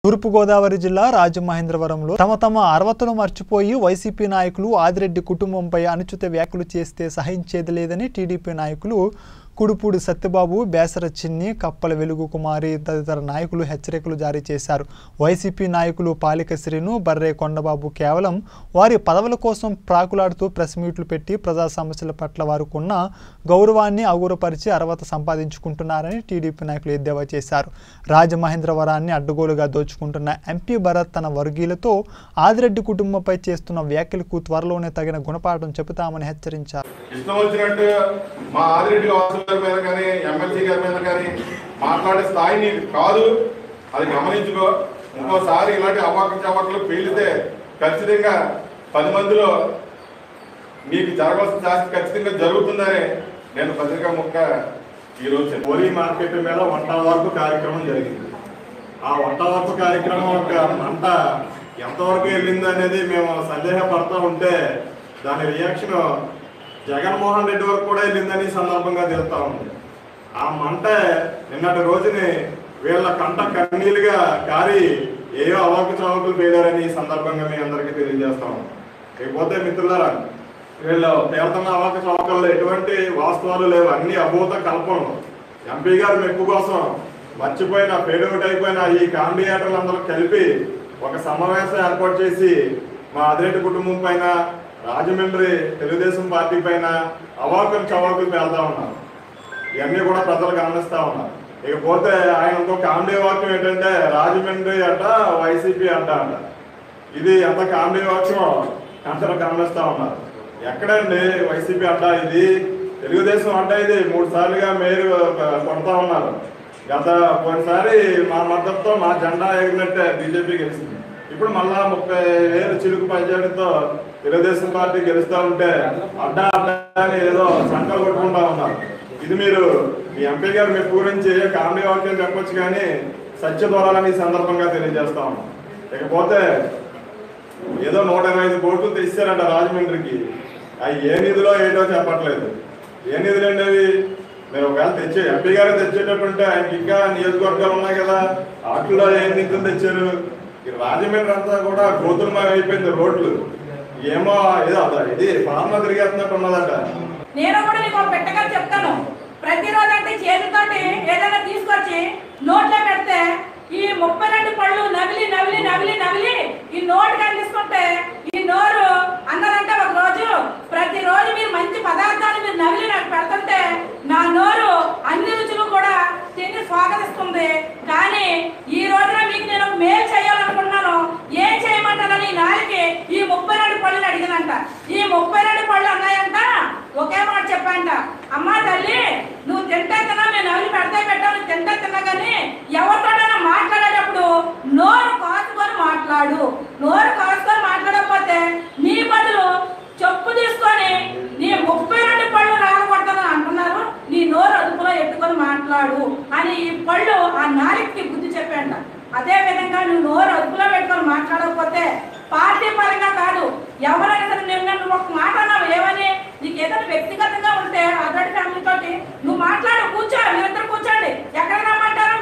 తూర్పుగోదావరి జిల్లా రాజమహేంద్రవరంలో తమ తమ అర్హతలు మర్చిపోయి వైసీపీ నాయకులు ఆదిరెడ్డి కుటుంబంపై అనుచిత వ్యాఖ్యలు చేస్తే సహించేది లేదని టీడీపీ నాయకులు కుడుపూడి సత్యబాబు బేసర చిన్ని కప్పల వెలుగు కుమారి తదితర నాయకులు హెచ్చరికలు జారీ చేశారు వైసీపీ నాయకులు పాలిక శ్రీను బర్రే కొండబాబు కేవలం వారి పదవుల కోసం ప్రాకులాడుతూ ప్రెస్ మీట్లు పెట్టి ప్రజా సమస్యల పట్ల వారికి ఉన్న గౌరవాన్ని అగురపరిచి అర్హత సంపాదించుకుంటున్నారని టీడీపీ నాయకులు ఎద్దేవా చేశారు రాజమహేంద్రవరాన్ని అడ్డగోలుగా దోచుకుంటున్న ఎంపీ భరత్ తన వర్గీయులతో ఆదిరెడ్డి కుటుంబంపై చేస్తున్న వ్యాఖ్యలకు త్వరలోనే తగిన గుణపాఠం చెబుతామని హెచ్చరించారు ఇష్టం వచ్చినట్టు మా ఆదిరెడ్డి వాసు గారి మీద కానీ ఎమ్మెల్సీ గారి మీద కానీ మాట్లాడే స్థాయి నీకు కాదు అది గమనించుకో ఇంకోసారి ఇలాంటి అవాక చవాకులు పేలితే ఖచ్చితంగా పది మందిలో మీకు జరగాల్సిన శాస్త్రం ఖచ్చితంగా జరుగుతుందని నేను పత్రికా ముక్క ఈరోజు చెప్పాను. హోలీ మార్కెట్ మీద వంట వరకు కార్యక్రమం జరిగింది ఆ వంట వరకు కార్యక్రమం యొక్క మంట ఎంతవరకు వెళ్ళింది అనేది మేము సందేహపడతా ఉంటే దాని రియాక్షన్ జగన్మోహన్ రెడ్డి వరకు కూడా వెళ్ళిందని ఈ సందర్భంగా తెలుస్తా ఉంది ఆ మంట నిన్నటి రోజుని వీళ్ళ కంట కన్నీలుగా కారి ఏయో అవాకు చవాకులు పేలారని ఈ సందర్భంగా మీ అందరికీ తెలియజేస్తాం ఇకపోతే మిత్రులారా వీళ్ళు పేరుతున్న అవాక చవాకుల్లో ఎటువంటి వాస్తవాలు లేవు అన్ని అభూత కల్పనలు ఎంపీ గారు మెప్పు కోసం మర్చిపోయిన ఫేడౌట్ అయిపోయిన ఈ కాంబినేటర్లు అందరూ కలిపి ఒక సమావేశం ఏర్పాటు చేసి మా అదిరెడ్డి కుటుంబం పైన రాజమండ్రి తెలుగుదేశం పార్టీ పైన అవాకులు చవాకులు పేలుతా ఉన్నారు ఇవన్నీ కూడా ప్రజలు గమనిస్తా ఉన్నారు ఇకపోతే ఆయన ఇంకో కామెడీ వాక్యం ఏంటంటే రాజమండ్రి అట వైసీపీ అడ్డ అంట ఇది ఎంత కామెడీ వాక్యం అందరూ గమనిస్తా ఉన్నారు ఎక్కడండి వైసీపీ అడ్డ ఇది తెలుగుదేశం అడ్డ ఇది మూడు సార్లుగా మేయర్ కొడతా ఉన్నారు గత పోయినసారి మా మద్దతుతో మా జెండా ఎగిరినట్టే బీజేపీ గెలిచింది ఇప్పుడు మళ్ళా ముప్పై వేలు చిలుకు పంచాయతీతో తెలుగుదేశం పార్టీ గెలుస్తా ఉంటే అడ్డా అడ్డా అని ఏదో సంకలు కొట్టుకుంటా ఉన్నారు ఇది మీరు మీ ఎంపీ గారు మీ గురించి కామెడీ వాక్యం చెప్పొచ్చు కానీ సత్య దూరాలని ఈ సందర్భంగా తెలియజేస్తా ఉన్నాం ఇకపోతే ఏదో నూట ఇరవై ఐదు కోట్లు తెచ్చారంట రాజమండ్రికి అవి ఏ నిధిలో ఏంటో చెప్పట్లేదు ఏ నిధులు అండి అవి మీరు ఒకవేళ తెచ్చే ఎంపీ గారు తెచ్చేటట్టుంటే ఆయనకి ఇంకా నియోజకవర్గాలు ఉన్నాయి కదా వాటిలో ఏ నిధులు తెచ్చారు ఈ రాజమండ్రి అంతా కూడా గోతులమయం అయిపోయింది రోడ్లు ఏమో ఏదో అదా ఇది ఫార్మా తిరిగేస్తున్నట్టు ఉన్నదట నేను కూడా నీకు ఒక పెట్టగా చెప్తాను ప్రతిరోజు అంటే చేతితోటి ఏదైనా తీసుకొచ్చి నోట్లో పెడితే ఈ ముప్పై రెండు పళ్ళు నవిలి నవిలి నవిలి నవిలి ఈ నోటు కనిపిస్తుంటే ఈ నోరు అన్నదంటే ఒక రోజు ప్రతిరోజు మీరు మంచి పదార్థాలు మీరు నవిలి నాకు పెడుతుంటే నా నోరు అన్ని రుచులు కూడా తిని స్వాగతిస్తుంది కానీ ఈ రోజున మీకు నేను మేలు చేయాలనుకుంటున్నాను ఏం చేయమంటానని ఈ నాయకి ఈ ముప్పై రెండు పళ్ళు అడిగినంట ఈ ముప్పై రెండు పళ్ళు అన్నాయంట ఒకే మాట చెప్పంట అమ్మా తల్లి నువ్వు తింటే తిన్నా మేము నవ్వులు పెడితే పెట్టావు నువ్వు తింటే తిన్నా కానీ ఎవరితోటైనా మాట్లాడేటప్పుడు నోరు కాసుకొని మాట్లాడు నోరు కాసుకొని మాట్లాడకపోతే నీ బదులు చెప్పు తీసుకొని నీ ముప్పై రెండు పళ్ళు రాగొడతానని అంటున్నారు నీ నోరు అదుపులో ఎత్తుకొని మాట్లాడు అని ఈ పళ్ళు ఆ నాలికి బుద్ధి చెప్పాంట అదే విధంగా నువ్వు నోరు అదుపులో పెట్టుకొని మాట్లాడకపోతే పార్టీ పరంగా కాదు ఎవరైనా సరే నేను నువ్వు ఒక మాట అన్నావు ఏమని నీకు ఏదైనా వ్యక్తిగతంగా ఉంటే అదొకటి ఫ్యామిలీ తోటి నువ్వు మాట్లాడు కూర్చో మీరిద్దరు కూర్చోండి ఎక్కడ రమ్మంటారు